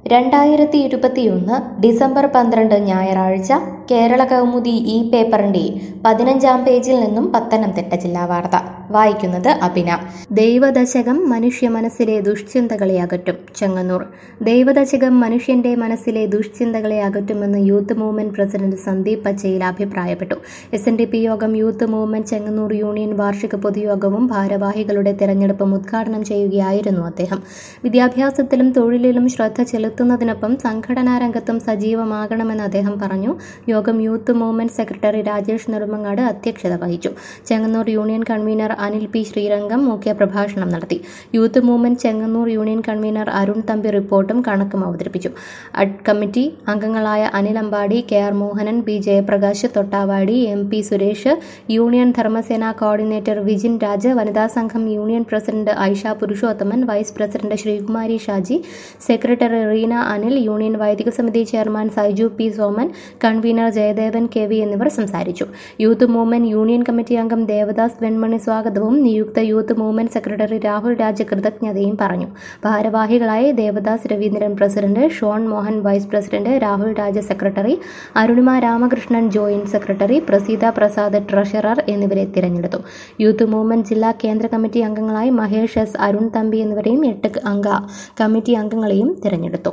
രണ്ടായിരത്തി ഇരുപത്തിയൊന്ന് ഡിസംബർ പന്ത്രണ്ട് ഞായറാഴ്ച കേരള കൗമുദി ഈ പേപ്പറിന്റെ പതിനഞ്ചാം പേജിൽ നിന്നും പത്തനംതിട്ട ജില്ലാ വാർത്ത വായിക്കുന്നത് അഭിന ദൈവദശകം മനുഷ്യ മനസ്സിലെ ദുഷ്ചിന്തകളെ അകറ്റും ചെങ്ങന്നൂർ ദൈവദശകം മനുഷ്യന്റെ മനസ്സിലെ ദുഷ്ചിന്തകളെ അകറ്റുമെന്ന് youth movement president Sandeep Pachayil അഭിപ്രായപ്പെട്ടു S N D P Yogam youth movement Chengannur union വാർഷിക പൊതുയോഗവും ഭാരവാഹികളുടെ തെരഞ്ഞെടുപ്പും ഉദ്ഘാടനം ചെയ്യുകയായിരുന്നു അദ്ദേഹം വിദ്യാഭ്യാസത്തിലും തൊഴിലിലും ശ്രദ്ധ ചെലുത്തുന്നതിനൊപ്പം സംഘടനാ രംഗത്തും സജീവമാകണമെന്ന് അദ്ദേഹം പറഞ്ഞു Yogam youth movement secretary Rajesh Nedumangad അധ്യക്ഷത വഹിച്ചു Chengannur union convenor Anil P Srirangam മുഖ്യപ്രഭാഷണം നടത്തി youth movement Chengannur union convenor Arun Thampi റിപ്പോർട്ടും കണക്കും അവതരിപ്പിച്ചു അഡ് കമ്മിറ്റി അംഗങ്ങളായ Anil Ambadi K R Mohanan B Jayaprakash Thottavadi M P Suresh union Dharmasena coordinator Vijin Raj വനിതാ സംഘം union president Aisha Purushothaman vice president Sreekumari Shaji secretary Reena Anil union വൈദിക സമിതി chairman Saiju P Soman convenor Jayadevan K V എന്നിവർ സംസാരിച്ചു യൂത്ത് മൂവ്മെന്റ് യൂണിയൻ കമ്മിറ്റി അംഗം ദേവദാസ് വെൺമണി സ്വാഗതവും നിയുക്ത youth movement secretary Rahul Raj കൃതജ്ഞതയും പറഞ്ഞു ഭാരവാഹികളായി Devadas Raveendran president Shon Mohan vice president Rahul Raj secretary Arunima Ramakrishnan joint secretary Praseetha Prasad treasurer എന്നിവരെ തിരഞ്ഞെടുത്തു യൂത്ത് മൂവ്മെന്റ് ജില്ലാ കേന്ദ്ര കമ്മിറ്റി അംഗങ്ങളായി മഹേഷ് എസ് അരുൺ തമ്പി എന്നിവരെയും എട്ട് അംഗ കമ്മിറ്റി അംഗങ്ങളെയും തിരഞ്ഞെടുത്തു